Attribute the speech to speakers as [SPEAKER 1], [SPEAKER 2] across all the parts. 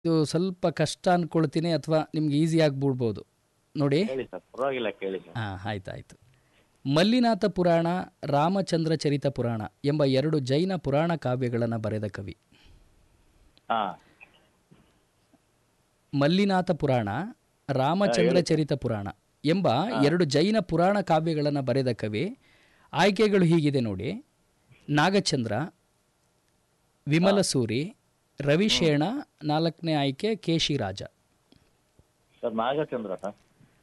[SPEAKER 1] ಇದು ಸ್ವಲ್ಪ ಕಷ್ಟ ಅಂದ್ಕೊಳ್ತೀನಿ ಅಥವಾ ನಿಮ್ಗೆ ಈಸಿ ಆಗ್ಬಿಡ್ಬೋದು ನೋಡಿ
[SPEAKER 2] ಹೇಳಿ ಸರ್ ಪರವಾಗಿಲ್ಲ ಕೇಳಿ ಸರ್
[SPEAKER 1] ಹಾಂ ಆಯ್ತು ಆಯಿತು ಮಲ್ಲಿನಾಥ ಪುರಾಣ ರಾಮಚಂದ್ರ ಚರಿತ ಪುರಾಣ ಎಂಬ ಎರಡು ಜೈನ ಪುರಾಣ ಕಾವ್ಯಗಳನ್ನು ಬರೆದ ಕವಿ
[SPEAKER 2] ಹಾ
[SPEAKER 1] ಮಲ್ಲಿನಾಥ ಪುರಾಣ ರಾಮಚಂದ್ರ ಚರಿತ ಪುರಾಣ ಎಂಬ ಎರಡು ಜೈನ ಪುರಾಣ ಕಾವ್ಯಗಳನ್ನು ಬರೆದ ಕವಿ ಆಯ್ಕೆಗಳು ಹೀಗಿದೆ ನೋಡಿ ನಾಗಚಂದ್ರ ವಿಮಲಸೂರಿ ರವಿಶೇಣ ನಾಲ್ಕನೇ ಆಯ್ಕೆ ಕೇಶಿರಾಜ
[SPEAKER 2] ಸರ್ ನಾಗಚಂದ್ರ ಸರ್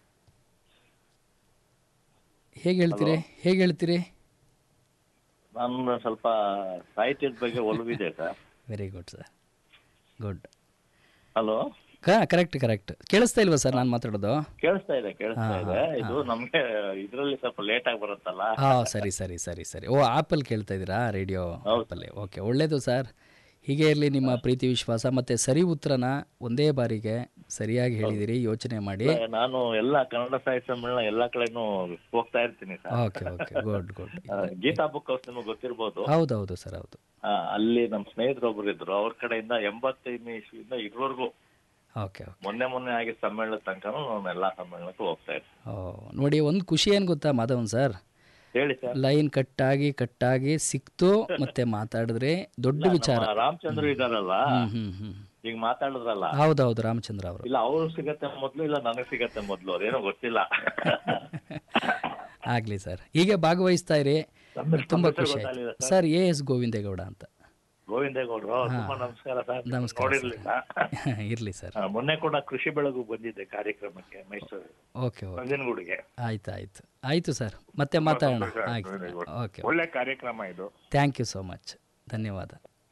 [SPEAKER 1] ಹೇಗೆ ಹೇಳ್ತೀರಿ ಹೇಗೆ ಹೇಳ್ತೀರಿ
[SPEAKER 2] ನನ್ನ ಸ್ವಲ್ಪ ಸಾಹಿತ್ಯದ ಬಗ್ಗೆ ಒಲವಿದೆ sir
[SPEAKER 1] very good sir good
[SPEAKER 2] hello
[SPEAKER 1] correct correct ಕೇಳಿಸ್ತಾ ಇಲ್ವಾ ಸರ್ ನಾನು ಮಾತಾಡೋದು
[SPEAKER 2] ಕೇಳಿಸ್ತಾ ಇದೆ ಕೇಳಿಸ್ತಾ ಇದೆ ಇದು ನಮ್ಗೆ ಇದ್ರಲ್ಲಿ ಸ್ವಲ್ಪ ಲೇಟ್ ಆಗಿ ಬರುತ್ತಲ್ಲ
[SPEAKER 1] ಹಾಂ ಸರಿ ಸರಿ ಸರಿ ಸರಿ ಓ ಆಪಲ್ ಕೇಳ್ತಾ ಇದ್ದೀರಾ ರೇಡಿಯೋ ಆಪಲ್ಲಿ ಓಕೆ ಒಳ್ಳೇದು ಸರ್ ಹೀಗೆ ಇರಲಿ ನಿಮ್ಮ ಪ್ರೀತಿ ವಿಶ್ವಾಸ ಮತ್ತು ಸರಿ ಉತ್ತರನ ಒಂದೇ ಬಾರಿಗೆ ಸರಿಯಾಗಿ ಹೇಳಿದಿರಿ ಯೋಚನೆ ಮಾಡಿ
[SPEAKER 2] ನಾನು ಎಲ್ಲ ಕನ್ನಡ ಸಾಹಿತ್ಯ ಸಮ್ಮೇಳನ ಎಲ್ಲಾ ಕಡೆನೂ ಹೋಗ್ತಾ ಇರ್ತೀನಿ sir
[SPEAKER 1] okay okay good good
[SPEAKER 2] ಆ, ಗೀತಾ ಬುಕ್ ಹೌಸ್ ನಿಮಗೆ ಗೊತ್ತಿರ್ಬೋದು
[SPEAKER 1] ಹೌದೌದು ಸರ್ ಹೌದು
[SPEAKER 2] ಆ, ಅಲ್ಲಿ ನಮ್ಮ ಸ್ನೇಹಿತರೊಬ್ರು ಇದ್ರು ಅವ್ರ ಕಡೆಯಿಂದ ಎಂಬತ್ತೈದನೇ ಇಸ್ವಿಯಿಂದ ಇದುವರೆಗೂ
[SPEAKER 1] ಓಕೆ ಓಕೆ
[SPEAKER 2] ಮೊನ್ನೆ ಮೊನ್ನೆ ಆಗಿದ್ದ ಸಮ್ಮೇಳನದ ತನಕನೂ ನಾನು ಎಲ್ಲಾ ಸಮ್ಮೇಳನಕ್ಕೂ ಹೋಗ್ತಾ ಇರ್ತೀನಿ
[SPEAKER 1] ಓ ನೋಡಿ ಒಂದು ಖುಷಿ ಏನು ಗೊತ್ತಾ ಮಾಧವನ್ ಸರ್
[SPEAKER 2] ಹೇಳಿ ಸರ್
[SPEAKER 1] ಲೈನ್ ಕಟ್ಟಾಗಿ ಕಟ್ಟಾಗಿ ಸಿಕ್ತು ಮತ್ತೆ ಮಾತಾಡಿದ್ರೆ ದೊಡ್ಡ ವಿಚಾರ
[SPEAKER 2] ನಮ್ಮ ರಾಮಚಂದ್ರ ಇದಾರಲ್ಲ
[SPEAKER 1] ಹ್ಮ್ ಹ್ಮ್ ಹ್ಮ್
[SPEAKER 2] ಈಗ ಮಾತಾಡಿದ್ರಲ್ಲ
[SPEAKER 1] ಹೌದೌದು ರಾಮಚಂದ್ರ ಅವರು
[SPEAKER 2] ಇಲ್ಲ ಅವ್ರು ಸಿಗತ್ತೆ ಮೊದ್ಲು ಇಲ್ಲ ನನಗೆ ಸಿಗತ್ತೆ ಮೊದ್ಲು ಅದೇನೋ ಗೊತ್ತಿಲ್ಲ
[SPEAKER 1] ಆಗ್ಲಿ ಸರ್ ಹೀಗೆ ಭಾಗವಹಿಸ್ತಾ ಇರಿ
[SPEAKER 2] ನಮ್ಮ
[SPEAKER 1] ತುಂಬಾ
[SPEAKER 2] ಹೆಸರು
[SPEAKER 1] ಖುಷಿ
[SPEAKER 2] ಗೊತ್ತಾಗ್ಲಿಲ್ಲ
[SPEAKER 1] ಆಯ್ತು ಸರ್ ಎ ಎಸ್ ಗೋವಿಂದೇಗೌಡ ಅಂತ
[SPEAKER 2] ಗೋವಿಂದೇಗೌಡರು ತುಂಬಾ ನಮಸ್ಕಾರ ಸರ್
[SPEAKER 1] ನಮಸ್ಕಾರ
[SPEAKER 2] ನೋಡಿರ್ಲಿಲ್ಲ
[SPEAKER 1] ಇರ್ಲಿ ಸರ್
[SPEAKER 2] ಆ, ಮೊನ್ನೆ ಕೂಡ ಕೃಷಿ ಬೆಳಗು ಬಂದಿದ್ದೆ ಕಾರ್ಯಕ್ರಮಕ್ಕೆ ಮೈಸೂರು
[SPEAKER 1] ಓಕೆ ಓಕೆ
[SPEAKER 2] ನಂಜನಗೂಡಿಗೆ
[SPEAKER 1] ಆಯ್ತು ಆಯ್ತು ಆಯಿತು ಸರ್ ಮತ್ತೆ ಮಾತಾಡೋಣ ಆಯ್ತು ಓಕೆ
[SPEAKER 2] ಒಳ್ಳೆ ಕಾರ್ಯಕ್ರಮ ಇದು
[SPEAKER 1] ಥ್ಯಾಂಕ್ ಯು ಸೋ ಮಚ್ ಧನ್ಯವಾದ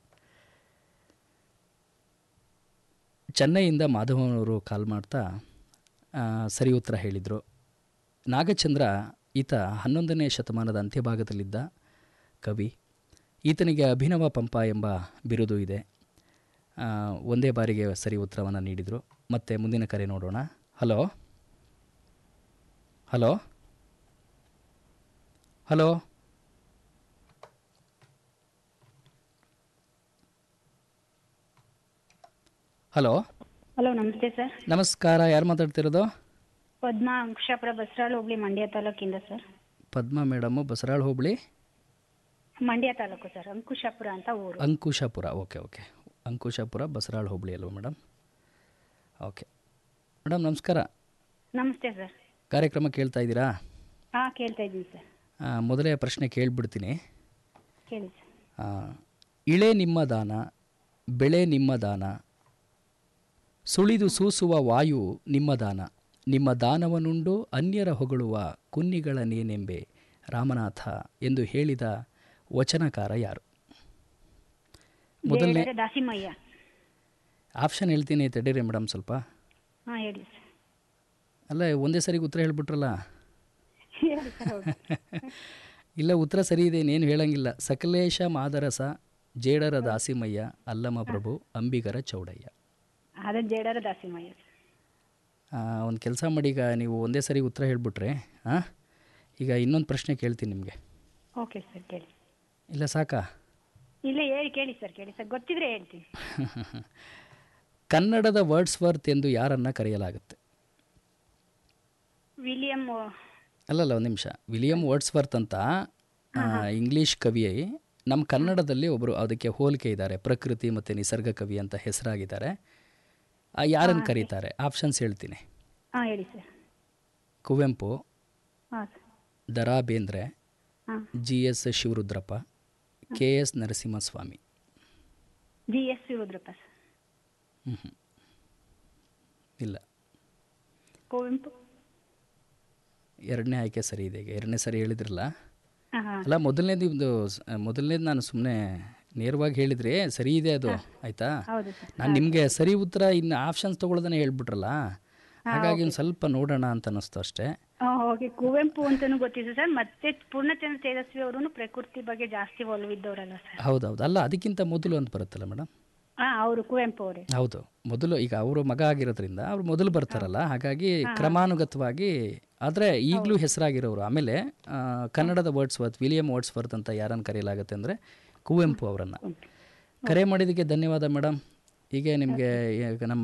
[SPEAKER 1] ಚೆನ್ನೈಯಿಂದ ಮಾಧವನವರು ಕಾಲ್ ಮಾಡ್ತಾ ಆ, ಸರಿ ಉತ್ತರ ಹೇಳಿದರು ನಾಗಚಂದ್ರ ಈತ ಹನ್ನೊಂದನೇ ಶತಮಾನದ ಅಂತ್ಯಭಾಗದಲ್ಲಿದ್ದ ಕವಿ ಈತನಿಗೆ ಅಭಿನವ ಪಂಪ ಎಂಬ ಬಿರುದು ಇದೆ ಆ, ಒಂದೇ ಬಾರಿಗೆ ಸರಿ ಉತ್ತರವನ್ನು ನೀಡಿದರು ಮತ್ತೆ ಮುಂದಿನ ಕರೆ ನೋಡೋಣ hello hello hello hello
[SPEAKER 3] hello ನಮಸ್ತೆ ಸರ್
[SPEAKER 1] ನಮಸ್ಕಾರ ಯಾರು ಮಾತಾಡ್ತಿರೋದು
[SPEAKER 3] ಪದ್ಮಾ ಅಂಕುಶಾಪುರ ಬಸರಾಳು ಹೋಬಳಿ ಮಂಡ್ಯ ತಾಲೂಕಿಂದ sir
[SPEAKER 1] Padma madam Basaral hobli
[SPEAKER 3] Mandya taluk sir Ankushapura ಅಂತ ಊರು
[SPEAKER 1] ಅಂಕುಶಾಪುರ ಓಕೆ ಓಕೆ ಅಂಕುಶಾಪುರ ಬಸರಾಳ್ ಹೋಬಳಿ ಅಲ್ವಾ ಮೇಡಮ್ ಓಕೆ ಮೇಡಮ್ ನಮಸ್ಕಾರ
[SPEAKER 3] ನಮಸ್ತೆ ಸರ್
[SPEAKER 1] ಕಾರ್ಯಕ್ರಮ ಕೇಳ್ತಾ ಇದ್ದೀರಾ
[SPEAKER 3] ಹಾಂ ಕೇಳ್ತಾ ಇದ್ದೀನಿ ಸರ್
[SPEAKER 1] ಆ, ಮೊದಲೇ ಪ್ರಶ್ನೆ ಕೇಳಿಬಿಡ್ತೀನಿ
[SPEAKER 3] ಕೇಳಿ ಸರ್
[SPEAKER 1] ಆ, ಇಳೆ ನಿಮ್ಮ ದಾನ ಬೆಳೆ ನಿಮ್ಮ ದಾನ ಸುಳಿದು ಸೂಸುವ ವಾಯು ನಿಮ್ಮ ದಾನ ನಿಮ್ಮ ದಾನವನುಂಡು ಅನ್ಯರ ಹೊಗಳುವ ಕುನ್ನಿಗಳ ನೇನೆಂಬೆ ರಾಮನಾಥ ಎಂದು ಹೇಳಿದ ವಚನಕಾರ ಯಾರು ಮೊದಲನೇ
[SPEAKER 3] ಜಯಗರ ದಾಸಿಮಯ್ಯ
[SPEAKER 1] ಆಪ್ಷನ್ ಹೇಳ್ತೀನಿ ತಡೀರಿ ಮೇಡಮ್ ಸ್ವಲ್ಪ
[SPEAKER 3] ಹಾಂ ಹೇಳಿ ಸರ್
[SPEAKER 1] ಅಲ್ಲ ಒಂದೇ ಸರಿಗೆ ಉತ್ತರ ಹೇಳ್ಬಿಟ್ರಲ್ಲ
[SPEAKER 3] ಹೇಳಿ ಸರ್ ಹೌದು
[SPEAKER 1] ಇಲ್ಲ ಉತ್ತರ ಸರಿ ಇದೆ ಇನ್ನೇನು ಹೇಳಂಗಿಲ್ಲ ಸಕಲೇಶ ಮಾದರಸ ಜೇಡರ ದಾಸಿಮಯ್ಯ ಅಲ್ಲಮ ಪ್ರಭು ಅಂಬಿಗರ ಚೌಡಯ್ಯ
[SPEAKER 3] ಅದೇ ಜೇಡರ ದಾಸಿಮಯ್ಯ ಸರ್
[SPEAKER 1] ಒಂದು ಕೆಲಸ ಮಾಡಿ ಈಗ ನೀವು ಒಂದೇ ಸರಿ ಉತ್ತರ ಹೇಳ್ಬಿಟ್ರೆ ಹಾಂ ಈಗ ಇನ್ನೊಂದು ಪ್ರಶ್ನೆ ಕೇಳ್ತೀನಿ ನಿಮಗೆ
[SPEAKER 3] ಓಕೆ ಸರ್ ಕೇಳಿ
[SPEAKER 1] ಇಲ್ಲ ಸಾಕಾ
[SPEAKER 3] ಇಲ್ಲ ಹೇಳಿ ಕೇಳಿ ಸರ್ ಕೇಳಿ ಸರ್ ಗೊತ್ತಿದ್ರೆ ಹೇಳ್ತೀನಿ
[SPEAKER 1] ಕನ್ನಡದ ವರ್ಡ್ಸ್ ವರ್ತ್ ಎಂದು ಯಾರನ್ನು ಕರೆಯಲಾಗುತ್ತೆ
[SPEAKER 3] ವಿಲಿಯಂ
[SPEAKER 1] ಅಲ್ಲಲ್ಲ ಒಂದು ನಿಮಿಷ ವಿಲಿಯಂ ವರ್ಡ್ಸ್ ವರ್ತ್ ಅಂತ ಆ, ಇಂಗ್ಲೀಷ್ ಕವಿ ನಮ್ಮ ಕನ್ನಡದಲ್ಲಿ ಒಬ್ಬರು ಅದಕ್ಕೆ ಹೋಲಿಕೆ ಇದ್ದಾರೆ ಪ್ರಕೃತಿ ಮತ್ತು ನಿಸರ್ಗ ಕವಿ ಅಂತ ಹೆಸರಾಗಿದ್ದಾರೆ ಆ, ಯಾರನ್ನು ಕರೀತಾರೆ ಆಪ್ಷನ್ಸ್ ಹೇಳ್ತೀನಿ
[SPEAKER 3] ಹಾಂ ಹೇಳಿ ಸರ್
[SPEAKER 1] ಕುವೆಂಪು
[SPEAKER 3] ಹಾಂ ಸರ್
[SPEAKER 1] ದರಾ ಬೇಂದ್ರೆ
[SPEAKER 3] ಹಾಂ
[SPEAKER 1] G S Shivarudrappa K S Narasimhaswamy
[SPEAKER 3] G S Shivarudrappa sir
[SPEAKER 1] ಇಲ್ಲ
[SPEAKER 3] ಕುವೆಂಪು
[SPEAKER 1] ಎರಡನೇ ಆಯ್ಕೆ ಸರಿ ಇದೆ ಈಗ ಎರಡನೇ ಸರಿ ಹೇಳಿದ್ರಲ್ಲ
[SPEAKER 3] ಹಾಂ ಹಾಂ
[SPEAKER 1] ಅಲ್ಲ ಮೊದಲನೇದು ಇದು ಮೊದಲನೇದು ನಾನು ಸುಮ್ಮನೆ ನೇರವಾಗಿ ಹೇಳಿದ್ರಿ ಸರಿ ಇದೆ ಅದು ಆಯಿತಾ
[SPEAKER 3] ಹೌದು ಸರ್
[SPEAKER 1] ನಾನು ನಿಮಗೆ ಸರಿ ಉತ್ತರ ಇನ್ನು ಆಪ್ಷನ್ಸ್ ತೊಗೊಳ್ದೇ ಹೇಳ್ಬಿಟ್ರಲ್ಲ ಹಾಗಾಗಿ ಒಂದು ಸ್ವಲ್ಪ ನೋಡೋಣ ಅಂತ ಅನ್ನಿಸ್ತು ಅಷ್ಟೇ
[SPEAKER 3] ಹಾಂ ಓಕೆ ಕುವೆಂಪು ಅಂತಲೂ ಗೊತ್ತಿದೆ ಸರ್ ಮತ್ತೆ ಪೂರ್ಣಚಂದ್ರ ತೇಜಸ್ವಿ ಅವರು ಪ್ರಕೃತಿ ಬಗ್ಗೆ ಜಾಸ್ತಿ ಒಲವಿದ್ದವರಲ್ಲ ಸರ್
[SPEAKER 1] ಹೌದೌದು ಅಲ್ಲ ಅದಕ್ಕಿಂತ ಮೊದಲು ಅಂತ ಬರುತ್ತಲ್ಲ ಮೇಡಮ್
[SPEAKER 3] ಹಾಂ ಅವರು ಕುವೆಂಪು ಅವರೇ
[SPEAKER 1] ಹೌದು ಮೊದಲು ಈಗ ಅವರು ಮಗ ಆಗಿರೋದ್ರಿಂದ ಅವ್ರು ಮೊದಲು ಬರ್ತಾರಲ್ಲ ಹಾಗಾಗಿ ಕ್ರಮಾನುಗತವಾಗಿ ಆದರೆ ಈಗಲೂ ಹೆಸರಾಗಿರೋರು ಆಮೇಲೆ ಆ, ಕನ್ನಡದ Wordsworth William Wordsworth ಅಂತ ಯಾರನ್ನು ಕರೆಯಲಾಗುತ್ತೆ ಅಂದರೆ ಕುವೆಂಪು ಅವರನ್ನು ಕರೆ ಮಾಡಿದ್ದಕ್ಕೆ ಧನ್ಯವಾದ ಮೇಡಮ್ ಹೀಗೆ ನಿಮಗೆ ನಮ್ಮ